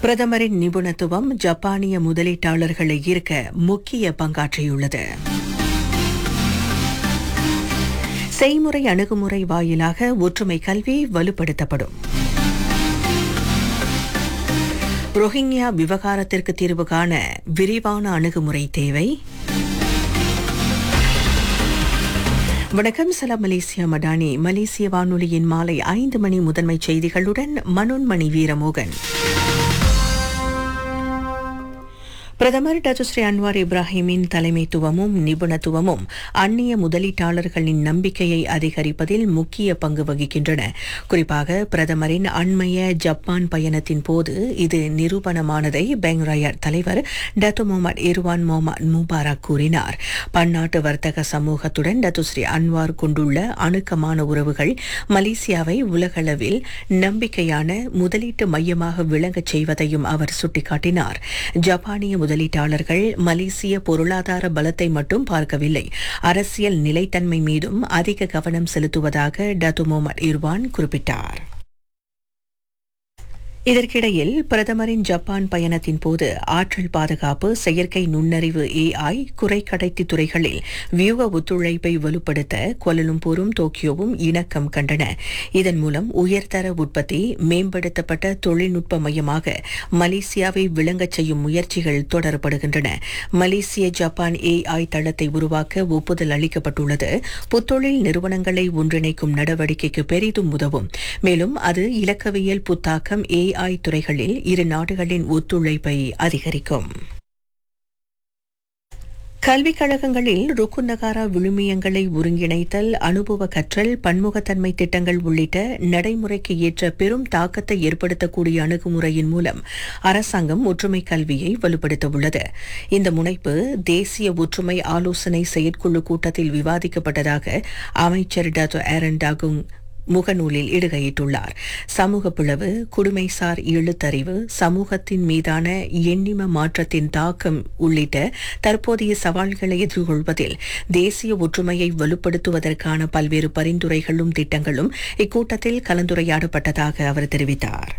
பிரதமரின் நிபுணத்துவம் ஜப்பானிய முதலீட்டாளர்களை ஈர்க்க முக்கிய பங்காற்றியுள்ளது செய்முறை அணுகுமுறை வாயிலாக ஒற்றுமை கல்வி வலுப்படுத்தப்படும் ரோஹிங்யா விவகாரத்திற்கு தீர்வு காண விரிவான அணுகுமுறை தேவை வணக்கம் சலாம் மலேசியா மடானி மலேசிய வானொலியின் மாலை ஐந்து மணி முதன்மை செய்திகளுடன் மனோன்மணி வீரமோகன் பிரதமர் டச்சுஸ்ரீ அன்வார் இப்ராஹிமின் தலைமைத்துவமும் நிபுணத்துவமும் அந்நிய முதலீட்டாளர்களின் நம்பிக்கையை அதிகரிப்பதில் முக்கிய பங்கு வகிக்கின்றன குறிப்பாக பிரதமரின் அண்மைய ஜப்பான் பயணத்தின் போது இது நிரூபணமானதை பெங்ராயர் தலைவர் Datuk Muhammad Irwan Muhammad Mubarak கூறினார் பன்னாட்டு வர்த்தக சமூகத்துடன் டத்துஸ்ரீ அன்வார் கொண்டுள்ள அணுக்கமான உறவுகள் மலேசியாவை உலகளவில் நம்பிக்கையான முதலீட்டு மையமாக விளங்கச் செய்வதையும் அவர் சுட்டிக்காட்டினார் ஜப்பானிய முதலீட்டாளர்கள் மலேசிய பொருளாதார பலத்தை மட்டும் பார்க்கவில்லை அரசியல் நிலைத்தன்மை மீதும் அதிக கவனம் செலுத்துவதாக டத்து முகமது இர்வான் குறிப்பிட்டார் இதற்கிடையில் பிரதமரின் ஜப்பான் பயணத்தின் போது ஆற்றல் பாதுகாப்பு செயற்கை நுண்ணறிவு ஏஐ குறைக்கடைத்தி துறைகளில் வியூக ஒத்துழைப்பை வலுப்படுத்த கோலலும்பூரும் டோக்கியோவும் இணக்கம் கண்டன இதன் மூலம் உயர்தர உற்பத்தி மேம்படுத்தப்பட்ட தொழில்நுட்ப மையமாக மலேசியாவை விளங்கச் செய்யும் முயற்சிகள் தொடரப்படுகின்றன மலேசிய ஜப்பான் ஏஐ தளத்தை உருவாக்க ஒப்புதல் அளிக்கப்பட்டுள்ளது புத்தொழில் நிறுவனங்களை ஒன்றிணைக்கும் நடவடிக்கைக்கு பெரிதும் உதவும் மேலும் அது இலக்கவியல் புத்தாக்கம் ஏ ஏஐ துறைகளில் இரு நாடுகளின் ஒத்துழைப்பை அதிகரிக்கும் கல்விக் கழகங்களில் ருக்குன் நகாரா விழுமியங்களை ஒருங்கிணைத்தல் அனுபவ கற்றல் பன்முகத்தன்மை திட்டங்கள் உள்ளிட்ட நடைமுறைக்கு ஏற்ற பெரும் தாக்கத்தை ஏற்படுத்தக்கூடிய அணுகுமுறையின் மூலம் அரசாங்கம் ஒற்றுமை கல்வியை வலுப்படுத்த உள்ளது இந்த முனைப்பு தேசிய ஒற்றுமை ஆலோசனை செயற்குழு கூட்டத்தில் விவாதிக்கப்பட்டதாக அமைச்சர் டாக்டர் ஆரன் டாகுங் முகநூலில் இடுகையிட்டுள்ளார் சமூக பிளவு குடுமைசார் எழுத்தறிவு சமூகத்தின் மீதான எண்ணிம மாற்றத்தின் தாக்கம் உள்ளிட்ட தற்போதைய சவால்களை எதிர்கொள்வதில் தேசிய ஒற்றுமையை வலுப்படுத்துவதற்கான பல்வேறு பரிந்துரைகளும் திட்டங்களும் இக்கூட்டத்தில் கலந்துரையாடப்பட்டதாக அவர் தெரிவித்தார்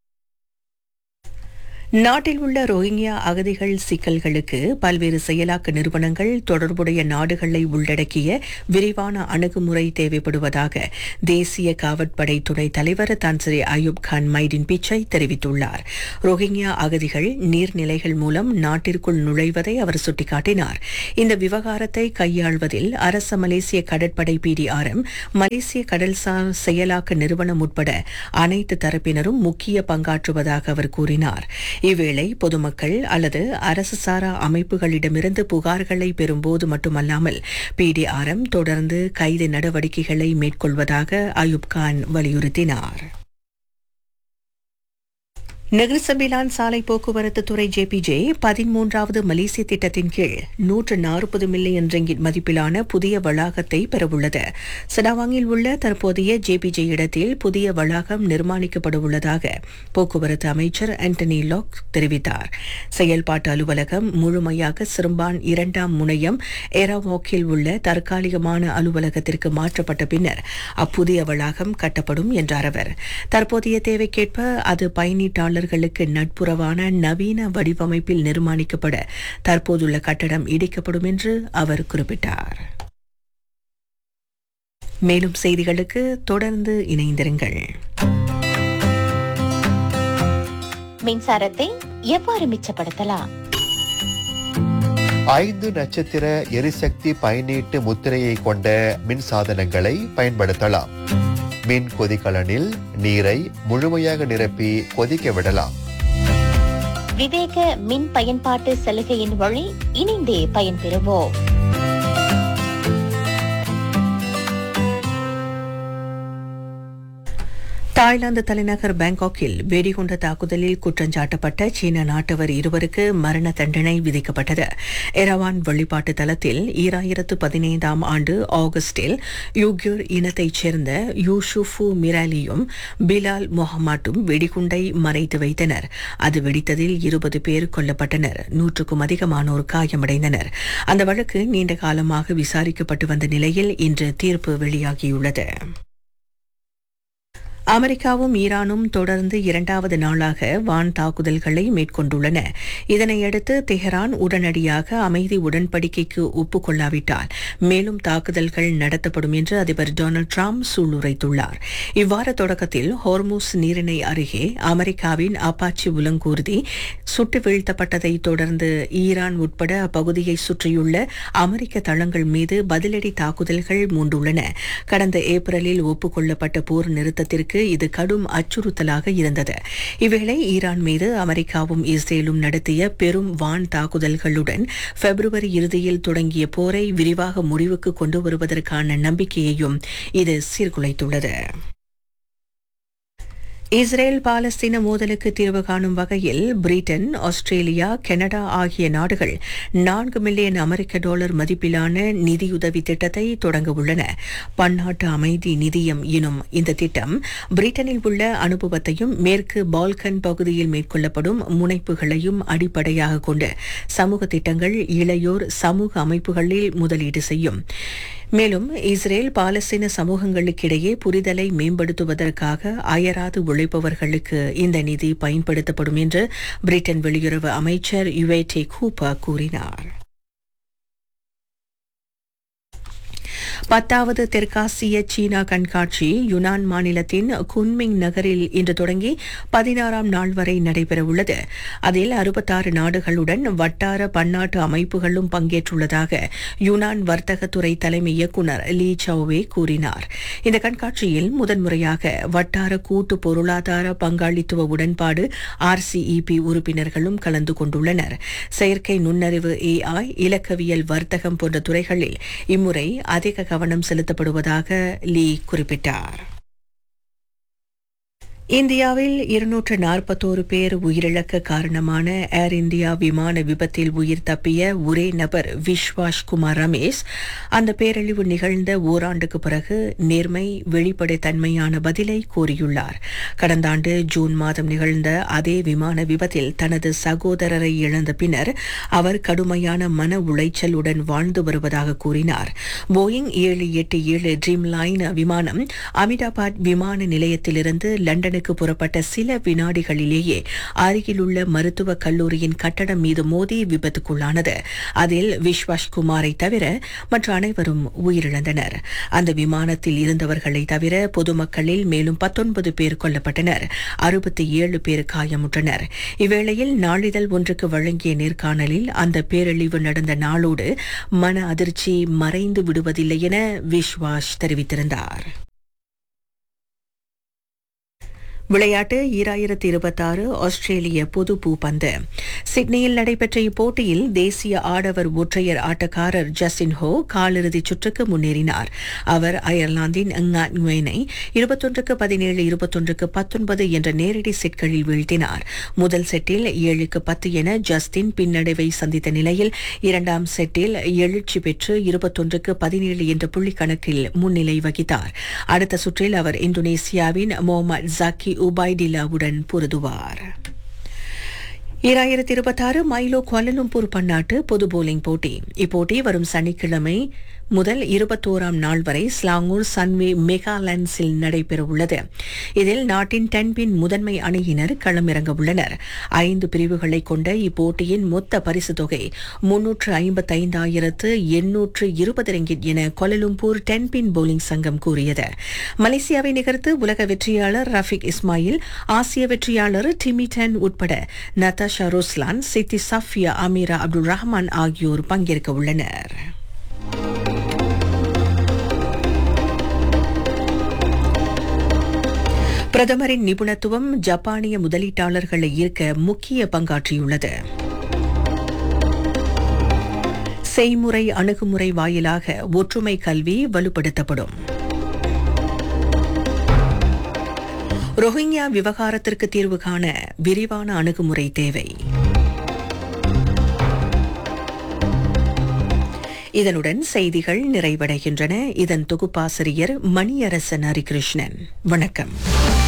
நாட்டில் உள்ள ரோஹிங்கியா அகதிகள் சிக்கல்களுக்கு பல்வேறு செயலாக்க நிறுவனங்கள் தொடர்புடைய நாடுகளை உள்ளடக்கிய விரிவான அணுகுமுறை தேவைப்படுவதாக தேசிய காவற்படை துணைத் தலைவர் தன்சரி அயூப் கான் மைடின் பிச்சை தெரிவித்துள்ளார் ரோஹிங்கியா அகதிகள் நீர்நிலைகள் மூலம் நாட்டிற்குள் நுழைவதை அவர் சுட்டிக்காட்டினார் இந்த விவகாரத்தை கையாள்வதில் அரச மலேசிய கடற்படை பிடிஆர்எம் மலேசிய கடல்சார் செயலாக்க நிறுவனம் உட்பட அனைத்து தரப்பினரும் முக்கிய பங்காற்றுவதாக அவர் கூறினார் இவ்வேளை பொதுமக்கள் அல்லது அரசு சாரா அமைப்புகளிடமிருந்து புகார்களை பெறும்போது மட்டுமல்லாமல் பிடிஆர்எம் தொடர்ந்து கைது நடவடிக்கைகளை மேற்கொள்வதாக அயூப் கான் வலியுறுத்தினார் நெகிர்சபிலான் சாலை போக்குவரத்து துறை ஜேபிஜே பதிமூன்றாவது மலேசிய திட்டத்தின் கீழ் நூற்று நாற்பது மில்லியன் ரிங்கிட் மதிப்பிலான புதிய வளாகத்தை பெறவுள்ளது சடாவாங்கில் உள்ள தற்போதைய ஜேபிஜே இடத்தில் புதிய வளாகம் நிர்மாணிக்கப்படவுள்ளதாக போக்குவரத்து அமைச்சர் ஆண்டனி லாக் தெரிவித்தார் செயல்பாட்டு அலுவலகம் முழுமையாக சிறும்பான் இரண்டாம் முனையம் எராவாக்கில் உள்ள தற்காலிகமான அலுவலகத்திற்கு மாற்றப்பட்ட பின்னர் அப்புதிய வளாகம் கட்டப்படும் என்றார் அவர் தற்போதைய தேவைக்கேற்ப அது பயணீட்டாளர் தொழிலாளர்களுக்கு நட்புறவான நவீன வடிவமைப்பில் நிர்மாணிக்கப்பட தற்போதுள்ள கட்டடம் இடிக்கப்படும் என்று அவர் குறிப்பிட்டார் மேலும் செய்திகளுக்கு தொடர்ந்து இணைந்திருங்கள் மின்சாரத்தை எவ்வாறு மிச்சப்படுத்தலாம் ஐந்து நட்சத்திர எரிசக்தி பயனீட்டு முத்திரையை கொண்ட மின் சாதனங்களை பயன்படுத்தலாம் மின் கொதிகலனில் நீரை முழுமையாக நிரப்பி கொதிக்க விடலாம் விவேக மின் பயன்பாட்டு சலுகையின் வழி இணைந்தே பயன்பெறுவோம் தாய்லாந்து தலைநகர் பாங்காக்கில் வெடிகுண்ட தாக்குதலில் குற்றஞ்சாட்டப்பட்ட சீன நாட்டவர் இருவருக்கு மரண தண்டனை விதிக்கப்பட்டது எரவான் வழிபாட்டு தளத்தில் ஈராயிரத்து பதினைந்தாம் ஆண்டு ஆகஸ்டில் யூக்யூர் இனத்தைச் சேர்ந்த யூஷுஃபு மிராலியும் பிலால் முகமாட்டும் வெடிகுண்டை மறைத்து வைத்தனர் அது வெடித்ததில் இருபது பேர் கொல்லப்பட்டனர் நூற்றுக்கும் அதிகமானோர் காயமடைந்தனர் அந்த வழக்கு நீண்ட காலமாக விசாரிக்கப்பட்டு வந்த நிலையில் இன்று தீர்ப்பு வெளியாகியுள்ளது அமெரிக்காவும் ஈரானும் தொடர்ந்து இரண்டாவது நாளாக வான் தாக்குதல்களை மேற்கொண்டுள்ளன இதனையடுத்து தெஹரான் உடனடியாக அமைதி உடன்படிக்கைக்கு ஒப்புக்கொள்ளாவிட்டால் மேலும் தாக்குதல்கள் நடத்தப்படும் என்று அதிபர் டொனால்டு டிரம்ப் சூளுரைத்துள்ளார் இவ்வாறு தொடக்கத்தில் ஹோர்மூஸ் நீரிணை அருகே அமெரிக்காவின் அப்பாச்சி உலங்கூர்தி சுட்டு வீழ்த்தப்பட்டதை தொடர்ந்து ஈரான் உட்பட அப்பகுதியை சுற்றியுள்ள அமெரிக்க தளங்கள் மீது பதிலடி தாக்குதல்கள் மூண்டுள்ளன கடந்த ஏப்ரலில் ஒப்புக்கொள்ளப்பட்ட போர் நிறுத்தத்திற்கு இது கடும் அச்சுறுத்தலாக இருந்தது இவ்வேளை ஈரான் மீது அமெரிக்காவும் இஸ்ரேலும் நடத்திய பெரும் வான் தாக்குதல்களுடன் பிப்ரவரி இறுதியில் தொடங்கிய போரை விரிவாக முடிவுக்கு கொண்டு வருவதற்கான நம்பிக்கையையும் இது சீர்குலைத்துள்ளது இஸ்ரேல் பாலஸ்தீன மோதலுக்கு தீர்வு காணும் வகையில் பிரிட்டன் ஆஸ்திரேலியா கனடா ஆகிய நாடுகள் நான்கு மில்லியன் அமெரிக்க டாலர் மதிப்பிலான நிதியுதவி திட்டத்தை தொடங்க உள்ளன பன்னாட்டு அமைதி நிதியம் எனும் இந்த திட்டம் பிரிட்டனில் உள்ள அனுபவத்தையும் மேற்கு பால்கன் பகுதியில் மேற்கொள்ளப்படும் முனைப்புகளையும் அடிப்படையாக கொண்டு சமூக திட்டங்கள் இளையோர் சமூக அமைப்புகளில் முதலீடு செய்யும் மேலும் இஸ்ரேல் பாலஸ்தீன சமூகங்களுக்கிடையே புரிதலை மேம்படுத்துவதற்காக அயராது உழைப்பவர்களுக்கு இந்த நிதி பயன்படுத்தப்படும் என்று பிரிட்டன் வெளியுறவு அமைச்சர் யுவேட்டே கூப்பர் கூறினார் பத்தாவது தெற்காசிய சீனா கண்காட்சி யுனான் மாநிலத்தின் குன்மிங் நகரில் இன்று தொடங்கி பதினாறாம் நாள் வரை நடைபெறவுள்ளது அதில் அறுபத்தாறு நாடுகளுடன் வட்டார பன்னாட்டு அமைப்புகளும் பங்கேற்றுள்ளதாக யுனான் வர்த்தகத்துறை தலைமை இயக்குநர் லீ சௌவே கூறினார் இந்த கண்காட்சியில் முதன்முறையாக வட்டார கூட்டு பொருளாதார பங்காளித்துவ உடன்பாடு ஆர்சிஇபி உறுப்பினர்களும் கலந்து கொண்டுள்ளனர் செயற்கை நுண்ணறிவு ஏஐ இலக்கவியல் வர்த்தகம் போன்ற துறைகளில் இம்முறை அதிக கவனம் செலுத்தப்படுவதாக லீ குறிப்பிட்டார் இந்தியாவில் இருநூற்று நாற்பத்தோரு பேர் உயிரிழக்க காரணமான ஏர் இந்தியா விமான விபத்தில் உயிர் தப்பிய ஒரே நபர் விஸ்வாஸ் குமார் ரமேஷ் அந்த பேரழிவு நிகழ்ந்த ஓராண்டுக்கு பிறகு நேர்மை வெளிப்படைத்தன்மையான பதிலை கோரியுள்ளார் கடந்த ஆண்டு ஜூன் மாதம் நிகழ்ந்த அதே விமான விபத்தில் தனது சகோதரரை இழந்த பின்னர் அவர் கடுமையான மன உளைச்சலுடன் வாழ்ந்து வருவதாக கூறினார் போயிங் ஏழு எட்டு ஏழு ட்ரீம் லைன் விமானம் அமிதாபாத் விமான நிலையத்திலிருந்து லண்டனுக்கு புறப்பட்ட சில வினாடிகளிலேயே அருகிலுள்ள மருத்துவக் கல்லூரியின் கட்டடம் மீது மோதி விபத்துக்குள்ளானது அதில் விஸ்வாஸ் குமாரை தவிர மற்ற அனைவரும் உயிரிழந்தனர் அந்த விமானத்தில் இருந்தவர்களை தவிர பொதுமக்களில் மேலும் பத்தொன்பது பேர் கொல்லப்பட்டனர் அறுபத்தி ஏழு பேர் காயமுற்றனர் இவ்வேளையில் நாளிதழ் ஒன்றுக்கு வழங்கிய நேர்காணலில் அந்த பேரழிவு நடந்த நாளோடு மன அதிர்ச்சி மறைந்து விடுவதில்லை என விஸ்வாஸ் தெரிவித்திருந்தார் விளையாட்டு ஈராயிரத்தி இருபத்தாறு ஆஸ்திரேலிய பொது பூப்பந்து சிட்னியில் நடைபெற்ற இப்போட்டியில் தேசிய ஆடவர் ஒற்றையர் ஆட்டக்காரர் ஜஸ்டின் ஹோ காலிறுதிச் சுற்றுக்கு முன்னேறினார் அவர் அயர்லாந்தின் ங்காட்வேனை இருபத்தொன்றுக்கு பதினேழு இருபத்தொன்றுக்கு பத்தொன்பது என்ற நேரடி செட்களில் வீழ்த்தினார் முதல் செட்டில் ஏழுக்கு பத்து என ஜஸ்டின் பின்னடைவை சந்தித்த நிலையில் இரண்டாம் செட்டில் எழுச்சி பெற்று இருபத்தொன்றுக்கு பதினேழு என்ற புள்ளி கணக்கில் முன்னிலை வகித்தார் அடுத்த சுற்றில் அவர் இந்தோனேசியாவின் முகமது ஜாக்கி உபைடில்லாவுடன் பொருதுவார் இராயிரத்தி இருபத்தாறு மைலோ குவாலலும்பூர் பன்னாட்டு பொது போலிங் போட்டி இப்போட்டி வரும் சனிக்கிழமை முதல் இருபத்தோராம் நாள் வரை ஸ்லாங்கூர் சன்வே மெகாலன்ஸில் நடைபெறவுள்ளது இதில் நாட்டின் டென்பின் முதன்மை அணியினர் களமிறங்க உள்ளனர் ஐந்து பிரிவுகளை கொண்ட இப்போட்டியின் மொத்த பரிசு தொகை முன்னூற்று ஐம்பத்தைந்தாயிரத்து எண்ணூற்று இருபது ரிங்கிட் என கொலலும்பூர் டென்பின் போலிங் சங்கம் கூறியது மலேசியாவை நிகர்த்து உலக வெற்றியாளர் ரஃபிக் இஸ்மாயில் ஆசிய வெற்றியாளர் டிமிடன் உட்பட நதாஷா ரோஸ்லான் சித்தி சஃபியா அமீரா அப்துல் ரஹ்மான் ஆகியோர் பங்கேற்க உள்ளனர் பிரதமரின் நிபுணத்துவம் ஜப்பானிய முதலீட்டாளர்களை ஈர்க்க முக்கிய பங்காற்றியுள்ளது செய்முறை அணுகுமுறை வாயிலாக ஒற்றுமை கல்வி வலுப்படுத்தப்படும் ரோஹிங்யா விவகாரத்திற்கு தீர்வு காண விரிவான அணுகுமுறை தேவை இதனுடன் செய்திகள் நிறைவடைகின்றன இதன் தொகுப்பாசிரியர் மணியரசன் ஹரிகிருஷ்ணன் வணக்கம்